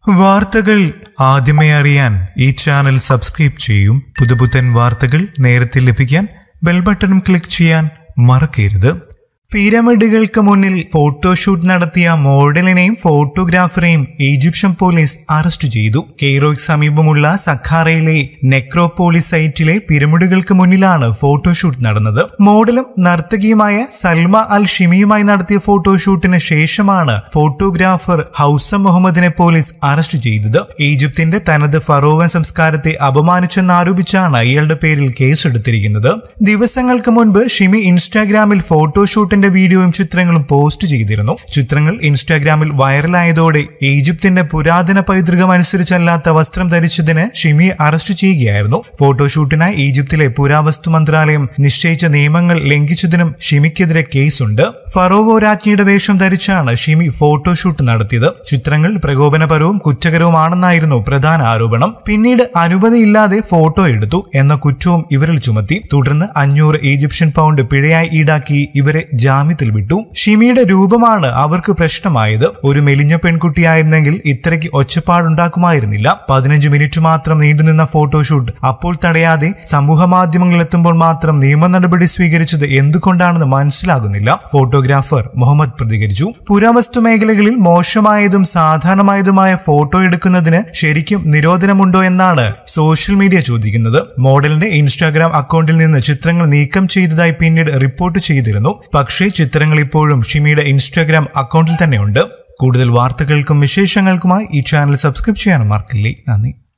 വാർത്തകൾ ആദ്യമേ അറിയാൻ ഈ ചാനൽ സബ്സ്ക്രൈബ് ചെയ്യും പുതുപുത്തൻ വാർത്തകൾ നേരത്തെ ലഭിക്കാൻ ബെൽ ബട്ടണും ക്ലിക്ക് ചെയ്യാൻ മറക്കരുത് പിരമിഡുകൾക്ക് മുന്നിൽ ഫോട്ടോഷൂട്ട് നടത്തിയ മോഡലിനെയും ഫോട്ടോഗ്രാഫറെയും ഈജിപ്ഷ്യൻ പോലീസ് അറസ്റ്റ് ചെയ്തു കെയ്റോയ്ക്ക് സമീപമുള്ള സഖാറയിലെ നെക്രോപോളിസ് സൈറ്റിലെ പിരമിഡുകൾക്ക് മുന്നിലാണ് ഫോട്ടോഷൂട്ട് നടന്നത് മോഡലും നർത്തകിയുമായ സൽമ അൽ ഷിമിയുമായി നടത്തിയ ഫോട്ടോഷൂട്ടിന് ശേഷമാണ് ഫോട്ടോഗ്രാഫർ ഹൗസ മുഹമ്മദിനെ പോലീസ് അറസ്റ്റ് ചെയ്തത് ഈജിപ്തിന്റെ തനത് ഫറോവൻ സംസ്കാരത്തെ അപമാനിച്ചെന്നാരോപിച്ചാണ് ഇയാളുടെ പേരിൽ കേസെടുത്തിരിക്കുന്നത് ദിവസങ്ങൾക്ക് മുൻപ് ഷിമി ഇൻസ്റ്റാഗ്രാമിൽ ഫോട്ടോഷൂട്ടിന്റെ വീഡിയോയും ചിത്രങ്ങളും പോസ്റ്റ് ചെയ്തിരുന്നു ചിത്രങ്ങൾ ഇൻസ്റ്റാഗ്രാമിൽ വൈറലായതോടെ ഈജിപ്തിന്റെ പുരാതന പൈതൃകം അനുസരിച്ചല്ലാത്ത വസ്ത്രം ധരിച്ചതിന് ഷിമിയെ അറസ്റ്റ് ചെയ്യുകയായിരുന്നു ഫോട്ടോഷൂട്ടിനായി ഈജിപ്തിലെ പുരാവസ്തു മന്ത്രാലയം നിശ്ചയിച്ച നിയമങ്ങൾ ലംഘിച്ചതിനും ഷിമിക്കെതിരെ കേസുണ്ട് ഫറോവോ രാജ്ഞിയുടെ വേഷം ധരിച്ചാണ് ഷിമി ഫോട്ടോഷൂട്ട് നടത്തിയത് ചിത്രങ്ങൾ പ്രകോപനപരവും കുറ്റകരവുമാണെന്നായിരുന്നു പ്രധാന ആരോപണം പിന്നീട് അനുമതിയില്ലാതെ ഫോട്ടോ എടുത്തു എന്ന കുറ്റവും ഇവരിൽ ചുമത്തി തുടർന്ന് അഞ്ഞൂറ് ഈജിപ്ഷ്യൻ പൗണ്ട് പിഴയായി ഈടാക്കി ഇവരെ ജാമ്യത്തിൽ വിട്ടു ഷിമിയുടെ രൂപമാണ് അവർക്ക് പ്രശ്നമായത് ഒരു മെലിഞ്ഞ പെൺകുട്ടിയായിരുന്നെങ്കിൽ ഇത്രയ്ക്ക് ഒച്ചപ്പാടുണ്ടാക്കുമായിരുന്നില്ല പതിനഞ്ച് മിനിറ്റ് മാത്രം നീണ്ടുനിന്ന ഫോട്ടോഷൂട്ട് അപ്പോൾ തടയാതെ സമൂഹ മാധ്യമങ്ങളിൽ എത്തുമ്പോൾ മാത്രം നിയമ നടപടി സ്വീകരിച്ചത് എന്തുകൊണ്ടാണെന്ന് മനസ്സിലാകുന്നില്ല ഫോട്ടോഗ്രാഫർ മുഹമ്മദ് പ്രതികരിച്ചു പുരാവസ്തു മേഖലകളിൽ മോശമായതും സാധാരണമായതുമായ ഫോട്ടോ എടുക്കുന്നതിന് ശരിക്കും നിരോധനമുണ്ടോ എന്നാണ് സോഷ്യൽ മീഡിയ ചോദിക്കുന്നത് മോഡലിന്റെ ഇൻസ്റ്റാഗ്രാം അക്കൗണ്ടിൽ നിന്ന് ചിത്രങ്ങൾ നീക്കം ചെയ്തതായി പിന്നീട് റിപ്പോർട്ട് ചെയ്തിരുന്നു പക്ഷേ ചിത്രങ്ങൾ ഇപ്പോഴും ഷിമിയുടെ ഇൻസ്റ്റാഗ്രാം അക്കൗണ്ടിൽ തന്നെയുണ്ട് കൂടുതൽ വാർത്തകൾക്കും വിശേഷങ്ങൾക്കുമായി ഈ ചാനൽ സബ്സ്ക്രൈബ് ചെയ്യാനും മറക്കില്ലേ നന്ദി